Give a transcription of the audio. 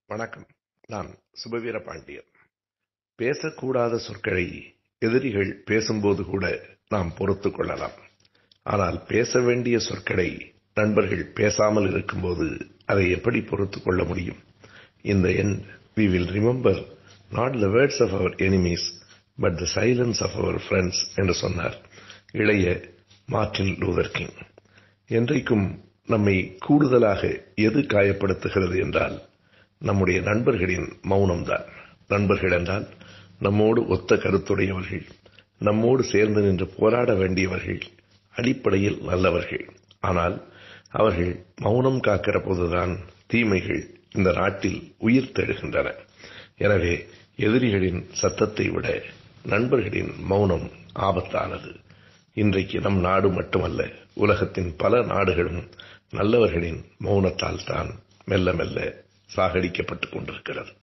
வணக்கம் நான் சுபவீர பாண்டியன் பேசக்கூடாத சொற்களை எதிரிகள் பேசும்போது கூட நாம் பொறுத்துக் கொள்ளலாம் ஆனால் பேச வேண்டிய சொற்களை நண்பர்கள் பேசாமல் இருக்கும்போது அதை எப்படி பொறுத்துக் கொள்ள முடியும் இந்த என் we will remember not the words of our enemies but the silence of our friends என்று சொன்னார் இளைய மார்டின் லூதர் கிங் என்றைக்கும் நம்மை கூடுதலாக எது காயப்படுத்துகிறது என்றால் நம்முடைய நண்பர்களின் மௌனம்தான் நண்பர்கள் என்றால் நம்மோடு ஒத்த கருத்துடையவர்கள் நம்மோடு சேர்ந்து நின்று போராட வேண்டியவர்கள் அடிப்படையில் நல்லவர்கள் ஆனால் அவர்கள் மௌனம் காக்கிற போதுதான் தீமைகள் இந்த நாட்டில் உயிர் தெழுகின்றன எனவே எதிரிகளின் சத்தத்தை விட நண்பர்களின் மௌனம் ஆபத்தானது இன்றைக்கு நம் நாடு மட்டுமல்ல உலகத்தின் பல நாடுகளும் நல்லவர்களின் மௌனத்தால் தான் மெல்ல மெல்ல சாகடிக்கப்பட்டுக் கொண்டிருக்கிறது